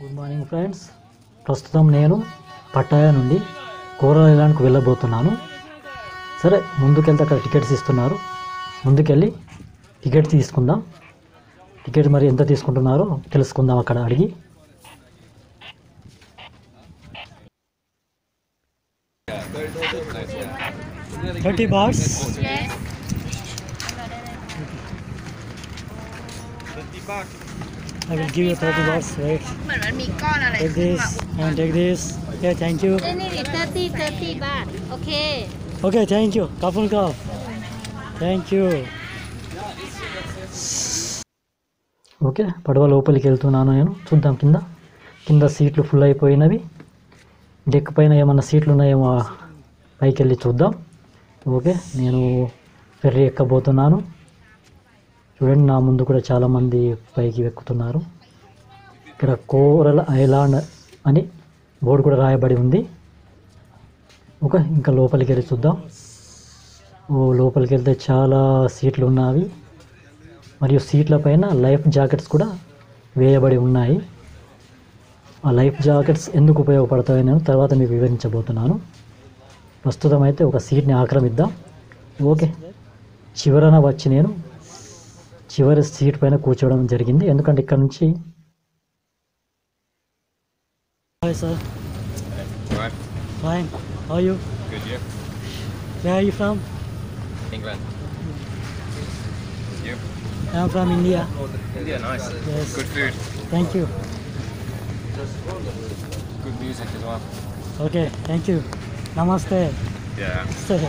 Good morning friends ప్రస్తుతం నేను పట్టాయ నుండి కోరలాండ్కి వెళ్ళబోతున్నాను సరే ముందుకెళ్తే అక్కడ టికెట్స్ ఇస్తున్నారు ముందుకెళ్ళి టికెట్ తీసుకుందాం టికెట్ మరి ఎంత తీసుకుంటున్నారో తెలుసుకుందాం అక్కడ అడిగి thirty bahts I will give you 30 bucks, wait. เหมือนมันมีก้อนอะไร Take ขึ้น this มา and take this. Okay, thank you. นี่นี่เตอร์ตี้เตอร์ตี้บาท โอเค Okay, thank you. Kapun ka. Thank you. Okay పడవ లోపలికి వెళ్తున్నాను నేను చూద్దాం కింద కింద సీట్లు ఫుల్ అయిపోయినవి డెక్ పైన ఏమన్నా సీట్లు ఉన్నాయేమో పైకి వెళ్ళి చూద్దాం ఓకే నేను ఫెర్రీ ఎక్కబోతున్నాను చూడండి నా ముందు కూడా చాలామంది పైకి ఎక్కుతున్నారు ఇక్కడ కోరల్ ఐలాండ్ అని బోర్డు కూడా రాయబడి ఉంది ఓకే ఇంకా లోపలికి వెళ్ళి చూద్దాం ఓ లోపలికి వెళ్తే చాలా సీట్లు ఉన్నవి మరియు సీట్ల పైన లైఫ్ జాకెట్స్ కూడా వేయబడి ఉన్నాయి ఆ లైఫ్ జాకెట్స్ ఎందుకు ఉపయోగపడతాయో నేను తర్వాత మీకు వివరించబోతున్నాను ప్రస్తుతం అయితే ఒక సీట్ని ఆక్రమిద్దాం ఓకే చివరన వచ్చి నేను చివరి సీట్ పైన కూర్చోవడం జరిగింది ఎందుకంటే ఇక్కడ నుంచి hi sir Right. Fine how you Good, yeah. Where are you from England. You? I'm from India India, nice. Yes. Good food. Thank you Good music as well. Okay thank you namaste Yeah. సరే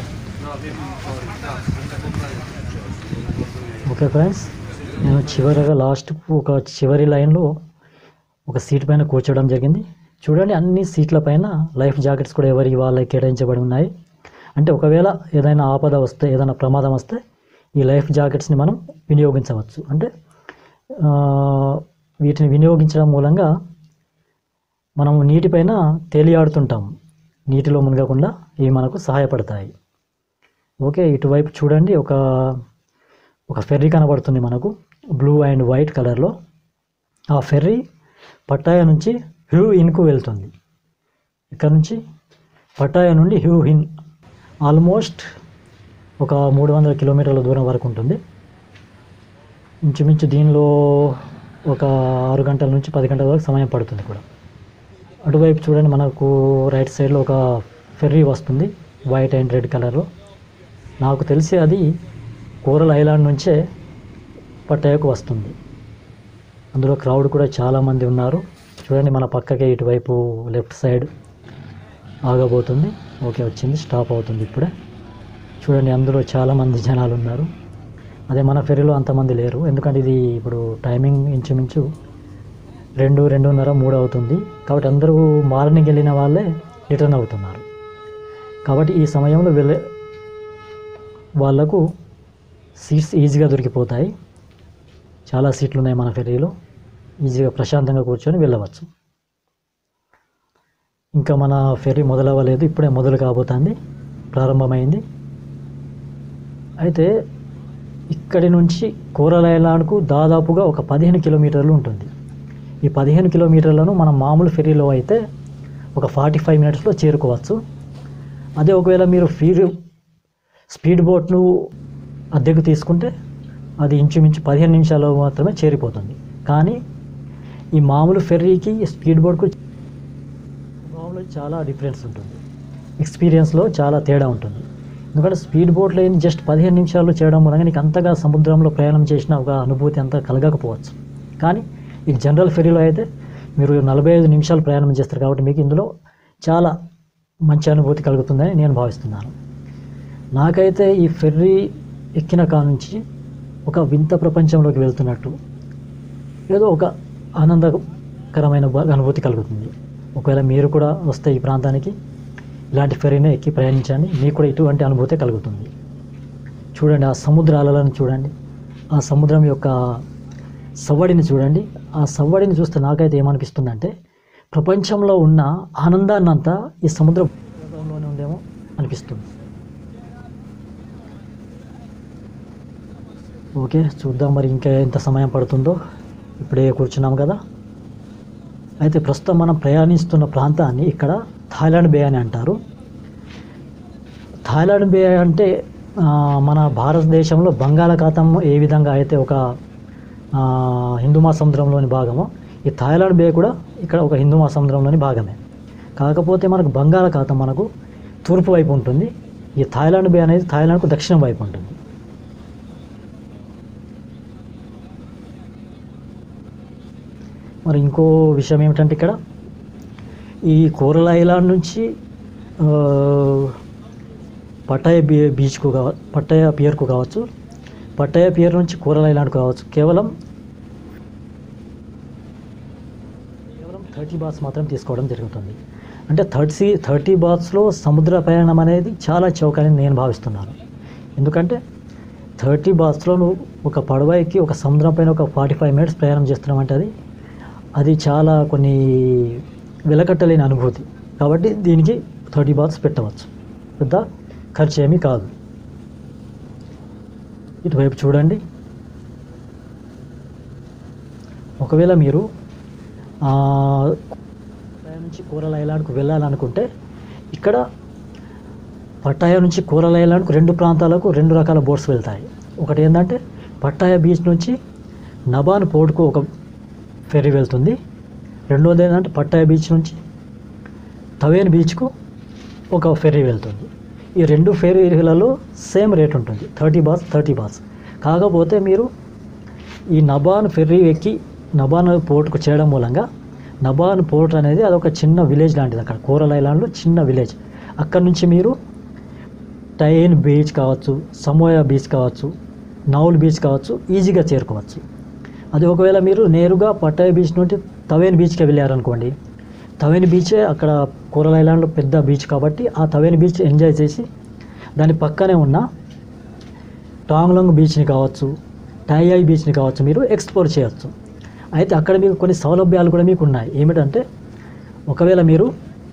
okay friends నేను చివరగా last ఒక చివరి లైన్లో ఒక seat పైన కూర్చోవడం జరిగింది చూడండి అన్ని సీట్ల పైన లైఫ్ జాకెట్స్ కూడా ఎవరికి వాళ్ళకి కేటాయించబడి ఉన్నాయి అంటే ఒకవేళ ఏదైనా ఆపద వస్తే ఏదైనా ప్రమాదం వస్తే ఈ లైఫ్ జాకెట్స్ని మనం వినియోగించవచ్చు అంటే ఆ, వీటిని వినియోగించడం మూలంగా మనం నీటిపైన తేలియాడుతుంటాం నీటిలో మునగకుండా ఇవి మనకు సహాయపడతాయి ఓకే ఇటువైపు చూడండి ఒక ఒక ఫెర్రీ కనబడుతుంది మనకు బ్లూ అండ్ వైట్ కలర్లో ఆ ఫెర్రీ పట్టాయ నుంచి హ్యూ ఇన్కు వెళ్తుంది ఇక్కడ నుంచి పట్టాయ నుండి హ్యూ ఇన్ ఆల్మోస్ట్ ఒక మూడు వందల కిలోమీటర్ల దూరం వరకు ఉంటుంది ఇంచుమించు దీనిలో ఒక ఆరు గంటల నుంచి పది గంటల వరకు సమయం పడుతుంది కూడా అటువైపు చూడండి మనకు రైట్ సైడ్లో ఒక ఫెర్రీ వస్తుంది వైట్ అండ్ రెడ్ కలర్లో నాకు తెలిసి అది కోరల్ ఐలాండ్ నుంచే పట్టాయకు వస్తుంది అందులో క్రౌడ్ కూడా చాలామంది ఉన్నారు చూడండి మన పక్కకే ఇటువైపు లెఫ్ట్ సైడ్ ఆగబోతుంది ఓకే వచ్చింది స్టాప్ అవుతుంది ఇప్పుడే చూడండి అందులో చాలామంది జనాలు ఉన్నారు అదే మన ఫెరీలో అంతమంది లేరు ఎందుకంటే ఇది ఇప్పుడు టైమింగ్ ఇంచుమించు రెండు రెండున్నర మూడు అవుతుంది కాబట్టి అందరూ మార్నింగ్ వెళ్ళిన వాళ్ళే రిటర్న్ అవుతున్నారు కాబట్టి ఈ సమయంలో వెళ్ళే వాళ్ళకు సీట్స్ ఈజీగా దొరికిపోతాయి చాలా సీట్లు ఉన్నాయి మన ఫెరీలో ఈజీగా ప్రశాంతంగా కూర్చొని వెళ్ళవచ్చు ఇంకా మన ఫెరీ మొదలవ్వలేదు ఇప్పుడే మొదలు కాబోతుంది ప్రారంభమైంది అయితే ఇక్కడి నుంచి కోరల ఐలాండ్కు దాదాపుగా ఒక పదిహేను కిలోమీటర్లు ఉంటుంది ఈ పదిహేను కిలోమీటర్లను మనం మామూలు ఫెరీలో అయితే ఒక ఫార్టీ ఫైవ్ మినిట్స్లో చేరుకోవచ్చు అదే ఒకవేళ మీరు ఫీడ్ స్పీడ్ బోట్ను అద్దెకు తీసుకుంటే అది ఇంచుమించు పదిహేను నిమిషాల్లో మాత్రమే చేరిపోతుంది కానీ ఈ మామూలు ఫెర్రీకి స్పీడ్ బోట్కు మామూలు చాలా డిఫరెన్స్ ఉంటుంది ఎక్స్పీరియన్స్లో చాలా తేడా ఉంటుంది ఎందుకంటే స్పీడ్ బోట్లో ఏంది జస్ట్ పదిహేను నిమిషాల్లో చేయడం మూలంగా నీకు అంతగా సముద్రంలో ప్రయాణం చేసిన ఒక అనుభూతి అంత కలగకపోవచ్చు కానీ ఈ జనరల్ ఫెరీలో అయితే మీరు నలభై ఐదు నిమిషాలు ప్రయాణం చేస్తారు కాబట్టి మీకు ఇందులో చాలా మంచి అనుభూతి కలుగుతుందని నేను భావిస్తున్నాను నాకైతే ఈ ఫెర్రీ ఎక్కిన కా నుంచి ఒక వింత ప్రపంచంలోకి వెళ్తున్నట్టు ఏదో ఒక ఆనందకరమైన బ- అనుభూతి కలుగుతుంది ఒకవేళ మీరు కూడా వస్తే ఈ ప్రాంతానికి ఇలాంటి ఫెరీనే ఎక్కి ప్రయాణించండి మీకు కూడా ఇటువంటి అనుభూతి కలుగుతుంది చూడండి ఆ సముద్ర అలలను చూడండి ఆ సముద్రం యొక్క సవ్వడిని చూడండి ఆ సవ్వడిని చూస్తే నాకైతే ఏమనిపిస్తుందంటే ప్రపంచంలో ఉన్న ఆనందాన్నంతా ఈ సముద్రంలోనే ఉందేమో అనిపిస్తుంది ఓకే చూద్దాం మరి ఇంకా ఎంత సమయం పడుతుందో ఇప్పుడే కూర్చున్నాం కదా అయితే ప్రస్తుతం మనం ప్రయాణిస్తున్న ప్రాంతాన్ని ఇక్కడ థాయిలాండ్ బే అని అంటారు థాయిలాండ్ బే అంటే ఆ, మన భారతదేశంలో బంగాళాఖాతం ఏ విధంగా అయితే ఒక ఆ, హిందూ మహాసముద్రంలోని భాగమో ఈ థాయిలాండ్ బే కూడా ఇక్కడ ఒక హిందూ మహాసముద్రంలోని భాగమే కాకపోతే మనకు బంగాళాఖాతం మనకు తూర్పు వైపు ఉంటుంది ఈ థాయిలాండ్ బే అనేది థాయిలాండ్కు దక్షిణం వైపు ఉంటుంది మరి ఇంకో విషయం ఏమిటంటే ఇక్కడ ఈ కోరల ఐలాండ్ నుంచి ఆ, పటాయ బీ బీచ్కు కావ పటాయ పియర్కు కావచ్చు పటాయ పియర్ నుంచి కోరల ఐలాండ్కు కావచ్చు కేవలం కేవలం థర్టీ బాత్స్ మాత్రం తీసుకోవడం జరుగుతుంది అంటే థర్టీ థర్టీ బాత్స్లో సముద్ర ప్రయాణం అనేది చాలా చౌకని నేను భావిస్తున్నాను ఎందుకంటే థర్టీ బాత్స్లో నువ్వు ఒక పడవకి ఒక సముద్రం పైన ఒక ఫార్టీ ఫైవ్ మినిట్స్ ప్రయాణం చేస్తున్నామంటే అది అది చాలా కొన్ని వెలకట్టలేని అనుభూతి కాబట్టి దీనికి థర్టీ బాత్స్ పెట్టవచ్చు పెద్ద ఖర్చు ఏమీ కాదు ఇటువైపు చూడండి ఒకవేళ మీరు ఆ, పటాయ నుంచి కూరల ఐలాండ్కు వెళ్ళాలనుకుంటే ఇక్కడ పట్టాయ నుంచి కూరల ఐలాండ్కు రెండు ప్రాంతాలకు రెండు రకాల బోట్స్ వెళ్తాయి ఒకటి ఏంటంటే పట్టాయ బీచ్ నుంచి నబాన్ పోర్ట్కు ఒక ఫెర్రీ వెళ్తుంది రెండోది ఏంటంటే పట్టాయ బీచ్ నుంచి తవేన్ బీచ్కు ఒక ఫెర్రీ వెళ్తుంది ఈ రెండు ఫెర్రీలలో సేమ్ రేట్ ఉంటుంది థర్టీ బాస్ థర్టీ బాస్ కాకపోతే మీరు ఈ నబాన్ ఫెర్రీ ఎక్కి నబాన్ పోర్ట్కు చేయడం మూలంగా నబాన్ పోర్ట్ అనేది అదొక చిన్న విలేజ్ లాంటిది అక్కడ కోరల్ ఐలాండ్లో చిన్న విలేజ్ అక్కడ నుంచి మీరు టైన్ బీచ్ కావచ్చు సమోయా బీచ్ కావచ్చు నౌల్ బీచ్ కావచ్చు ఈజీగా చేరుకోవచ్చు అది ఒకవేళ మీరు నేరుగా పట్టాయ బీచ్ నుండి తవేన్ బీచ్కి వెళ్ళారనుకోండి తవేన్ బీచే అక్కడ కోరల్ ఐలాండ్లో పెద్ద బీచ్ కాబట్టి ఆ తవేన్ బీచ్ ఎంజాయ్ చేసి దాని పక్కనే ఉన్న టాంగ్లాంగ్ బీచ్ని కావచ్చు టాయాయ్ బీచ్ని కావచ్చు మీరు ఎక్స్ప్లోర్ చేయొచ్చు అయితే అక్కడ మీకు కొన్ని సౌలభ్యాలు కూడా మీకు ఉన్నాయి ఏమిటంటే ఒకవేళ మీరు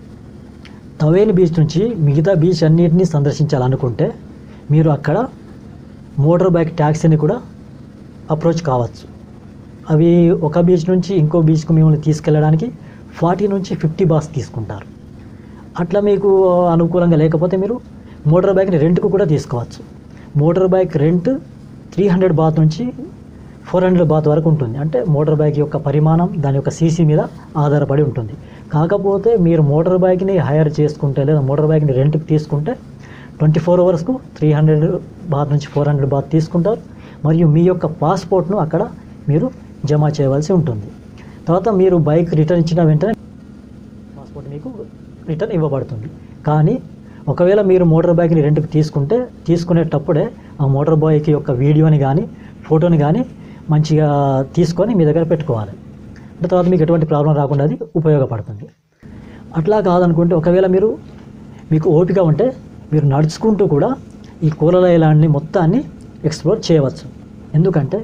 తవేన్ బీచ్ నుంచి మిగతా బీచ్ అన్నిటినీ సందర్శించాలనుకుంటే మీరు అక్కడ మోటార్ బైక్ ట్యాక్సీని కూడా అప్రోచ్ కావచ్చు అవి ఒక బీచ్ నుంచి ఇంకో బీచ్కు మిమ్మల్ని తీసుకెళ్ళడానికి ఫార్టీ నుంచి ఫిఫ్టీ బాస్ తీసుకుంటారు అట్లా మీకు అనుకూలంగా లేకపోతే మీరు మోటార్ బైక్ని రెంట్కు కూడా తీసుకోవచ్చు motor bike rent three hundred baht నుంచి ఫోర్ హండ్రెడ్ బాత్ వరకు ఉంటుంది అంటే మోటార్ బైక్ యొక్క పరిమాణం దాని యొక్క సీసీ మీద ఆధారపడి ఉంటుంది కాకపోతే మీరు మోటార్ బైక్ని హైర్ చేసుకుంటే లేదా మోటార్ బైక్ని రెంట్కి తీసుకుంటే ట్వంటీ ఫోర్ అవర్స్కు త్రీ హండ్రెడ్ బాత్ నుంచి ఫోర్ హండ్రెడ్ బాత్ తీసుకుంటారు మరియు మీ యొక్క పాస్పోర్ట్ను అక్కడ మీరు జమ చేయవలసి ఉంటుంది తర్వాత మీరు బైక్ రిటర్న్ ఇచ్చిన వెంటనే పాస్పోర్ట్ మీకు రిటర్న్ ఇవ్వబడుతుంది కానీ ఒకవేళ మీరు మోటార్ బైక్ని రెంట్కి తీసుకుంటే తీసుకునేటప్పుడే ఆ మోటార్ బైక్ యొక్క వీడియోని కానీ ఫోటోని కానీ మంచిగా తీసుకొని మీ దగ్గర పెట్టుకోవాలి అంటే తర్వాత మీకు ఎటువంటి ప్రాబ్లం రాకుండా అది ఉపయోగపడుతుంది అట్లా కాదనుకుంటే ఒకవేళ మీరు మీకు ఓపిక ఉంటే మీరు నడుచుకుంటూ కూడా ఈ కూరల ఐలాండ్ని మొత్తాన్ని ఎక్స్ప్లోర్ చేయవచ్చు ఎందుకంటే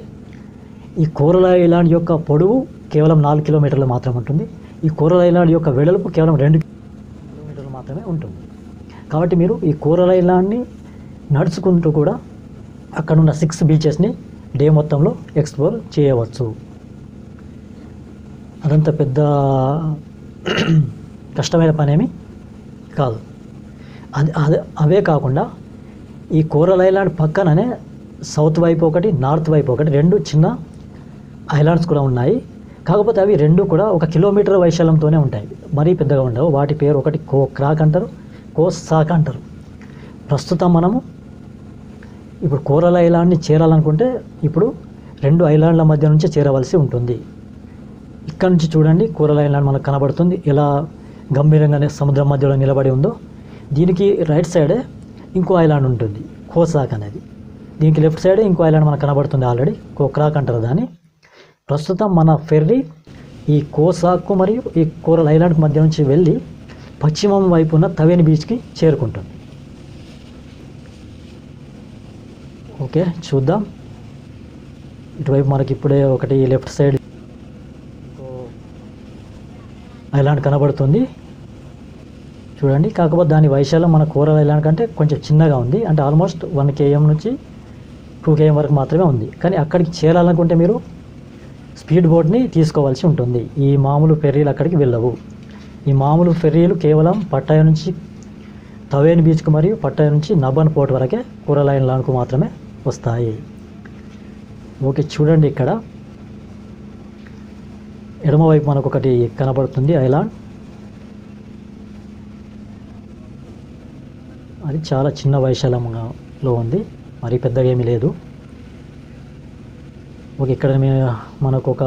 ఈ కోరల ఐలాండ్ యొక్క పొడవు కేవలం నాలుగు కిలోమీటర్లు మాత్రమే ఉంటుంది ఈ కోరల ఐలాండ్ యొక్క వెడల్పు కేవలం రెండు కిలోమీటర్లు మాత్రమే ఉంటుంది కాబట్టి మీరు ఈ కోరల ఐలాండ్ని నడుచుకుంటూ కూడా అక్కడున్న సిక్స్ బీచెస్ని డే మొత్తంలో ఎక్స్ప్లోర్ చేయవచ్చు అదంత పెద్ద కష్టమైన పనేమి కాదు అది అదే అవే కాకుండా ఈ కోరల్ ఐలాండ్ పక్కననే సౌత్ వైపు ఒకటి నార్త్ వైపు ఒకటి రెండు చిన్న ఐలాండ్స్ కూడా ఉన్నాయి కాకపోతే అవి రెండు కూడా ఒక కిలోమీటర్ వైశాల్యంతోనే ఉంటాయి మరీ పెద్దగా ఉండవు వాటి పేరు ఒకటి కో క్రాక్ అంటారు కో సాక్ అంటారు ప్రస్తుతం మనము ఇప్పుడు కోరల ఐలాండ్ని చేరాలనుకుంటే ఇప్పుడు రెండు ఐలాండ్ల మధ్య నుంచి చేరవలసి ఉంటుంది ఇక్కడ నుంచి చూడండి కోరల ఐలాండ్ మనకు కనబడుతుంది ఎలా గంభీరంగానే సముద్రం మధ్యలో నిలబడి ఉందో దీనికి రైట్ సైడే ఇంకో ఐలాండ్ ఉంటుంది కోసాక్ అనేది దీనికి లెఫ్ట్ సైడే ఇంకో ఐలాండ్ మనకు కనబడుతుంది ఆల్రెడీ కోక్రాక్ అంటారు దాన్ని ప్రస్తుతం మన ఫెర్రీ ఈ కోసాకు మరియు ఈ కోరల్ ఐలాండ్ మధ్య నుంచి వెళ్ళి పశ్చిమం వైపు ఉన్న తవేని బీచ్కి చేరుకుంటుంది ఓకే చూద్దాం ఇటువైపు మనకి ఇప్పుడే ఒకటి లెఫ్ట్ సైడ్ ఇంకో ఐలాండ్ కనబడుతుంది చూడండి కాకపోతే దాని వైశాల్యం మన కోరల్ ఐలాండ్ కంటే కొంచెం చిన్నగా ఉంది అంటే ఆల్మోస్ట్ వన్ కేఎం నుంచి టూ కేఎం వరకు మాత్రమే ఉంది కానీ అక్కడికి చేరాలనుకుంటే మీరు స్పీడ్ బోట్ని తీసుకోవాల్సి ఉంటుంది ఈ మామూలు ఫెర్రీలు అక్కడికి వెళ్ళవు ఈ మామూలు ఫెర్రీలు కేవలం పట్టాయ నుంచి తవేన్ బీచ్కు మరియు పట్టాయ నుంచి నబాన్ పోర్ట్ వరకే కూరలైన్ లాంకు మాత్రమే వస్తాయి ఓకే చూడండి ఇక్కడ ఎడమవైపు మనకు ఒకటి కనబడుతుంది ఐలాండ్ అది చాలా చిన్న వైశాల్యంలో ఉంది మరి పెద్దగా ఏమీ లేదు ఓకే ఇక్కడ మే- మనకు ఒక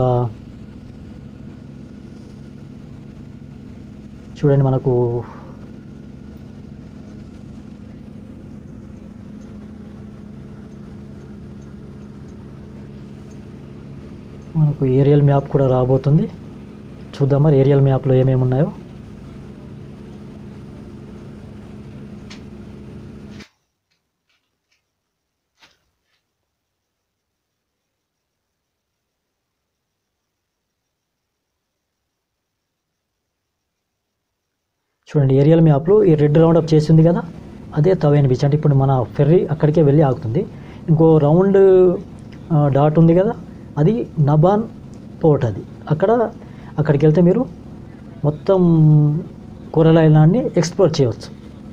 చూడండి మనకు మనకు ఏరియల్ మ్యాప్ కూడా రాబోతుంది చూద్దాం మరి ఏరియల్ మ్యాప్లో ఏమేమి ఉన్నాయో చూడండి ఏరియల్ మ్యాప్లో ఈ రెడ్ రౌండ్ అప్ చేసింది కదా అదే తవేన్ బీచ్ అంటే ఇప్పుడు మన ఫెర్రీ అక్కడికే వెళ్ళి ఆగుతుంది ఇంకో రౌండ్ ఆ, డాట్ ఉంది కదా అది నబాన్ పోర్ట్ అది అక్కడ అక్కడికి వెళ్తే మీరు మొత్తం కూరల ఐలాండ్ని ఎక్స్ప్లోర్ చేయవచ్చు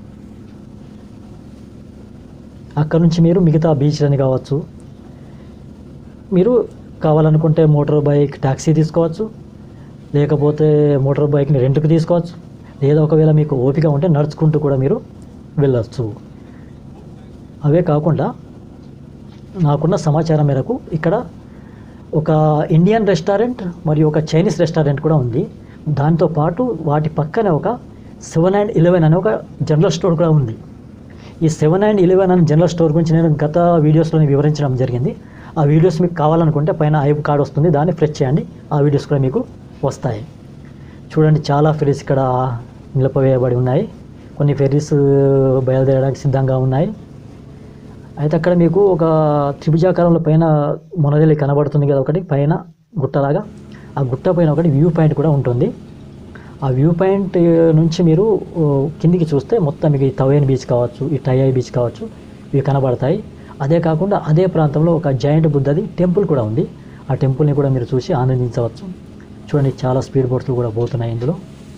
అక్కడ నుంచి మీరు మిగతా బీచ్లని కావచ్చు మీరు కావాలనుకుంటే మోటార్ బైక్ ట్యాక్సీ తీసుకోవచ్చు లేకపోతే మోటార్ బైక్ని రెంట్కి తీసుకోవచ్చు లేదా ఒకవేళ మీకు ఓపిక ఉంటే నడుచుకుంటూ కూడా మీరు వెళ్ళవచ్చు అవే కాకుండా నాకున్న సమాచారం మేరకు ఇక్కడ ఒక ఇండియన్ రెస్టారెంట్ మరియు ఒక చైనీస్ రెస్టారెంట్ కూడా ఉంది దాంతో పాటు వాటి పక్కనే ఒక సెవెన్ అండ్ ఇలెవెన్ అనే ఒక జనరల్ స్టోర్ కూడా ఉంది ఈ సెవెన్ అండ్ ఇలెవెన్ అనే జనరల్ స్టోర్ గురించి నేను గత వీడియోస్లో వివరించడం జరిగింది ఆ వీడియోస్ మీకు కావాలనుకుంటే పైన ఐబ్ కార్డ్ వస్తుంది దాన్ని ప్రెస్ చేయండి ఆ వీడియోస్ కూడా మీకు వస్తాయి చూడండి చాలా ఫెరీస్ ఇక్కడ నిలిపివేయబడి ఉన్నాయి కొన్ని ఫెరీస్ బయలుదేరడానికి సిద్ధంగా ఉన్నాయి అయితే అక్కడ మీకు ఒక త్రిభుజాకారంలో పైన మొనదెల్లి కనబడుతుంది కదా ఒకటి పైన గుట్టలాగా ఆ గుట్ట పైన ఒకటి వ్యూ పాయింట్ కూడా ఉంటుంది ఆ వ్యూ పాయింట్ నుంచి మీరు ఓ, కిందికి చూస్తే మొత్తం మీకు ఈ తవేన్ బీచ్ కావచ్చు ఈ టైఐ బీచ్ కావచ్చు ఇవి కనబడతాయి అదే కాకుండా అదే ప్రాంతంలో ఒక జాయింట్ బుద్ధది టెంపుల్ కూడా ఉంది ఆ టెంపుల్ని కూడా మీరు చూసి ఆనందించవచ్చు చూడండి చాలా స్పీడ్ బోట్స్ కూడా పోతున్నాయి ఇందులో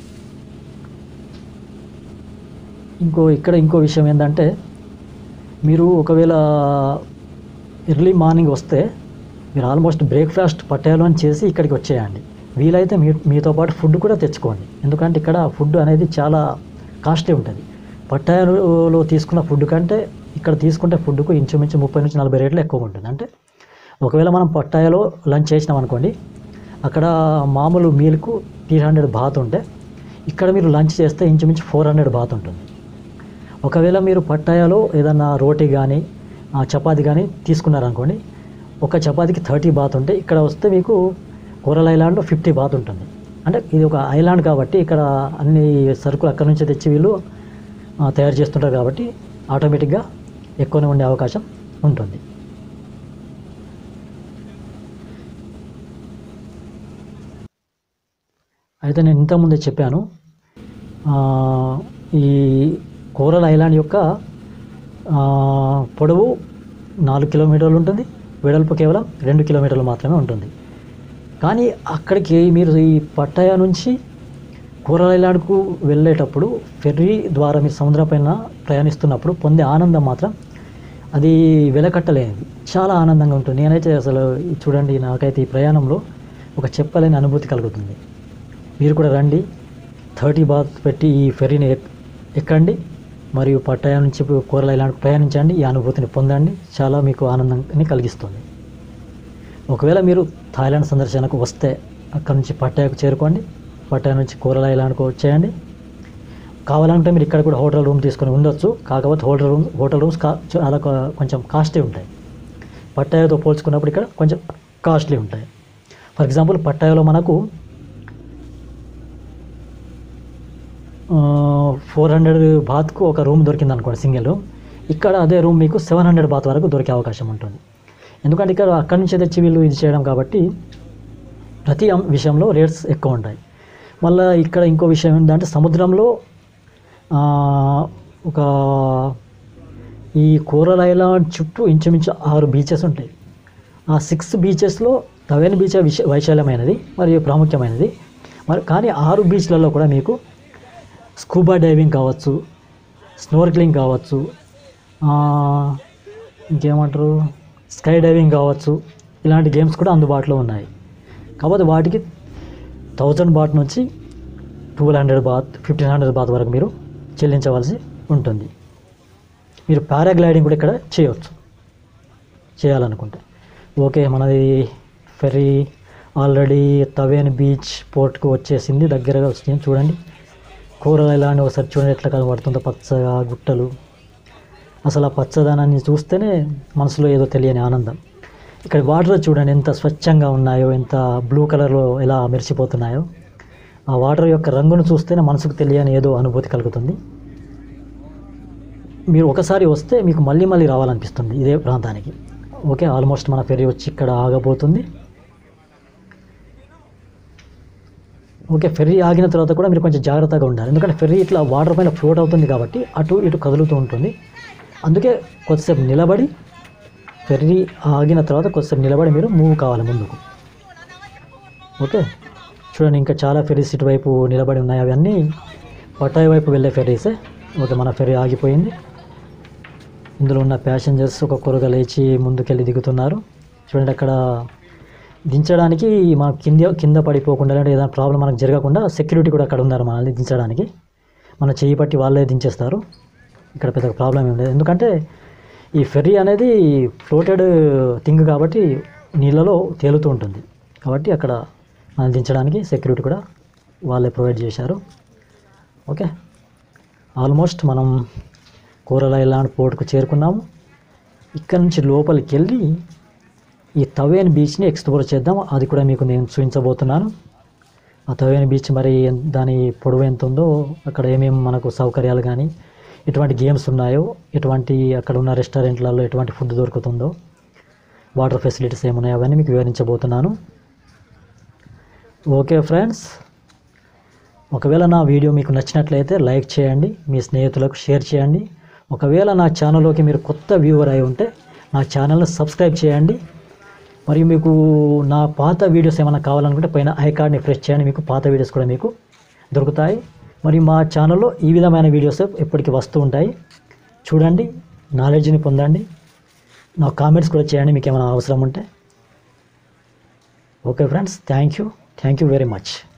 ఇంకో ఇక్కడ ఇంకో విషయం ఏంటంటే మీరు ఒకవేళ ఎర్లీ మార్నింగ్ వస్తే మీరు ఆల్మోస్ట్ బ్రేక్ఫాస్ట్ పట్టేయాలని చేసి ఇక్కడికి వచ్చేయండి వీలైతే మీ మీతో పాటు ఫుడ్ కూడా తెచ్చుకోండి ఎందుకంటే ఇక్కడ ఫుడ్ అనేది చాలా కాస్ట్లీ ఉంటుంది పట్టాయలో తీసుకున్న ఫుడ్ కంటే ఇక్కడ తీసుకుంటే ఫుడ్కు ఇంచుమించు ముప్పై నుంచి నలభై రేట్లు ఎక్కువ ఉంటుంది అంటే ఒకవేళ మనం పట్టాయలో లంచ్ చేసినాం అనుకోండి అక్కడ మామూలు మీల్కు త్రీ హండ్రెడ్ బాత్ ఉంటే ఇక్కడ మీరు లంచ్ చేస్తే ఇంచుమించు ఫోర్ హండ్రెడ్ బాత్ ఉంటుంది ఒకవేళ మీరు పట్టాయాలో ఏదన్నా రోటీ కానీ చపాతి కానీ తీసుకున్నారనుకోండి ఒక చపాతీకి థర్టీ బాత్ ఉంటే ఇక్కడ వస్తే మీకు కూరల ఐలాండ్లో ఫిఫ్టీ బాత్ ఉంటుంది అంటే ఇది ఒక ఐలాండ్ కాబట్టి ఇక్కడ అన్ని సరుకులు అక్కడ నుంచే తెచ్చి వీళ్ళు ఆ, తయారు చేస్తుంటారు కాబట్టి ఆటోమేటిక్గా ఎక్కువనే ఉండే అవకాశం ఉంటుంది అయితే నేను ఇంతకుముందే చెప్పాను ఆ, ఈ కోరల్ ఐలాండ్ యొక్క ఆ, పొడవు నాలుగు కిలోమీటర్లు ఉంటుంది వెడల్పు కేవలం రెండు కిలోమీటర్లు మాత్రమే ఉంటుంది కానీ అక్కడికి మీరు ఈ పట్టాయ నుంచి కోరల్ ఐలాండ్కు వెళ్ళేటప్పుడు ఫెర్రీ ద్వారా మీరు సముద్రం పైన ప్రయాణిస్తున్నప్పుడు పొందే ఆనందం మాత్రం అది వెలకట్టలేనిది చాలా ఆనందంగా ఉంటుంది నేనైతే అసలు ఈ చూడండి నాకైతే ఈ ప్రయాణంలో ఒక చెప్పలేని అనుభూతి కలుగుతుంది మీరు కూడా రండి థర్టీ బాత్ పెట్టి ఈ ఫెర్రీని ఎక్- ఎక్కండి మరియు పట్టాయ నుంచి కూరల ఐలాండ్కి ప్రయాణించండి ఈ అనుభూతిని పొందండి చాలా మీకు ఆనందాన్ని కలిగిస్తుంది ఒకవేళ మీరు థాయిలాండ్ సందర్శనకు వస్తే అక్కడ నుంచి పట్టాయకు చేరుకోండి పట్టాయ నుంచి కూరల ఐలాండ్కు వచ్చేయండి కావాలంటే మీరు ఇక్కడ కూడా హోటల్ రూమ్ తీసుకొని ఉండొచ్చు కాకపోతే హోటల్ రూమ్ హోటల్ రూమ్స్ కా చాలా కా- కొంచెం కాస్ట్లీ ఉంటాయి పట్టాయతో పోల్చుకున్నప్పుడు ఇక్కడ కొంచెం కాస్ట్లీ ఉంటాయి ఫర్ ఎగ్జాంపుల్ పట్టాయలో మనకు ఫోర్ హండ్రెడ్ బాత్కు ఒక రూమ్ దొరికింది అనుకోండి సింగిల్ రూమ్ ఇక్కడ అదే రూమ్ మీకు సెవెన్ హండ్రెడ్ బాత్ వరకు దొరికే అవకాశం ఉంటుంది ఎందుకంటే ఇక్కడ అక్కడి నుంచే తెచ్చి వీళ్ళు ఇది చేయడం కాబట్టి ప్రతి అం- విషయంలో రేట్స్ ఎక్కువ ఉంటాయి మళ్ళీ ఇక్కడ ఇంకో విషయం ఏంటంటే సముద్రంలో ఆ, ఒక ఈ కోరల్ ఐలాండ్ చుట్టూ ఇంచుమించు ఆరు బీచెస్ ఉంటాయి ఆ సిక్స్ బీచెస్లో తవేని బీచ్ విశ వైశాల్యమైనది మరియు ప్రాముఖ్యమైనది మరి కానీ ఆరు బీచ్లలో కూడా మీకు స్కూబా డైవింగ్ కావచ్చు స్నోర్క్లింగ్ కావచ్చు ఆ, ఇంకేమంటారు స్కై డైవింగ్ కావచ్చు ఇలాంటి గేమ్స్ కూడా అందుబాటులో ఉన్నాయి కాకపోతే వాటికి థౌజండ్ బాట్ నుంచి twelve hundred baht fifteen hundred baht వరకు మీరు చెల్లించవలసి ఉంటుంది మీరు పారాగ్లైడింగ్ కూడా ఇక్కడ చేయవచ్చు చేయాలనుకుంటే ఓకే మనది ఫెర్రీ ఆల్రెడీ తవేన్ బీచ్ పోర్ట్కు వచ్చేసింది దగ్గరగా వచ్చింది చూడండి కూరగాయలు అని ఒకసారి చూడండి ఎట్లా కనబడుతుందో పచ్చగా గుట్టలు అసలు ఆ పచ్చదనాన్ని చూస్తేనే మనసులో ఏదో తెలియని ఆనందం ఇక్కడ వాటర్ చూడండి ఎంత స్వచ్ఛంగా ఉన్నాయో ఎంత బ్లూ కలర్లో ఎలా మెరిసిపోతున్నాయో ఆ వాటర్ యొక్క రంగును చూస్తేనే మనసుకు తెలియని ఏదో అనుభూతి కలుగుతుంది మీరు ఒకసారి వస్తే మీకు మళ్ళీ మళ్ళీ రావాలనిపిస్తుంది ఇదే ప్రాంతానికి ఓకే ఆల్మోస్ట్ మన ఫెరీ వచ్చి ఇక్కడ ఆగబోతుంది ఓకే ఫెర్రీ ఆగిన తర్వాత కూడా మీరు కొంచెం జాగ్రత్తగా ఉండాలి ఎందుకంటే ఫెర్రీ ఇట్లా వాటర్ పైన ఫ్లోట్ అవుతుంది కాబట్టి అటు ఇటు కదులుతూ ఉంటుంది అందుకే కొద్దిసేపు నిలబడి ఫెర్రీ ఆగిన తర్వాత కొద్దిసేపు నిలబడి మీరు మూవ్ కావాలి ముందుకు ఓకే చూడండి ఇంకా చాలా ఫెర్రీస్ ఇటువైపు నిలబడి ఉన్నాయి అవన్నీ పటాయి వైపు వెళ్ళే ఫెర్రీసే ఓకే మన ఫెర్రీ ఆగిపోయింది ఇందులో ఉన్న ప్యాసింజర్స్ ఒక్కొక్కరుగా లేచి ముందుకెళ్ళి దిగుతున్నారు చూడండి అక్కడ దించడానికి మన కింద కింద పడిపోకుండా లేదంటే ఏదైనా ప్రాబ్లం మనకు జరగకుండా సెక్యూరిటీ కూడా అక్కడ ఉన్నారు మనల్ని దించడానికి మన చేయి పట్టి వాళ్ళే దించేస్తారు ఇక్కడ పెద్ద ప్రాబ్లం ఏం లేదు ఎందుకంటే ఈ ఫెర్రీ అనేది ఫ్లోటెడ్ థింగ్ కాబట్టి నీళ్ళలో తేలుతూ ఉంటుంది కాబట్టి అక్కడ మనం దించడానికి సెక్యూరిటీ కూడా వాళ్ళే ప్రొవైడ్ చేశారు ఓకే ఆల్మోస్ట్ మనం కూరల ఇలాంటి పోర్టుకు చేరుకున్నాము ఇక్కడ నుంచి లోపలికి వెళ్ళి ఈ తవేన్ బీచ్ని ఎక్స్ప్లోర్ చేద్దాం అది కూడా మీకు నేను చూపించబోతున్నాను ఆ తవేన్ బీచ్ మరి ఎన్- దాని పొడవు ఎంత ఉందో అక్కడ ఏమేమి మనకు సౌకర్యాలు కానీ ఎటువంటి గేమ్స్ ఉన్నాయో ఎటువంటి అక్కడ ఉన్న రెస్టారెంట్లలో ఎటువంటి ఫుడ్ దొరుకుతుందో వాటర్ ఫెసిలిటీస్ ఏమున్నాయో అవన్నీ మీకు వివరించబోతున్నాను ఓకే ఫ్రెండ్స్ ఒకవేళ నా వీడియో మీకు నచ్చినట్లయితే లైక్ చేయండి మీ స్నేహితులకు షేర్ చేయండి ఒకవేళ నా ఛానల్లోకి మీరు కొత్త వ్యూవర్ అయి ఉంటే నా ఛానల్ని సబ్స్క్రైబ్ చేయండి మరియు మీకు నా పాత వీడియోస్ ఏమైనా కావాలనుకుంటే పైన ఐ కార్డ్ని ప్రెస్ చేయండి మీకు పాత వీడియోస్ కూడా మీకు దొరుకుతాయి మరియు మా ఛానల్లో ఈ విధమైన వీడియోస్ ఎప్పటికీ వస్తూ ఉంటాయి చూడండి నాలెడ్జ్ని పొందండి నా కామెంట్స్ కూడా చేయండి మీకు ఏమైనా అవసరం ఉంటే okay friends thank you thank you very much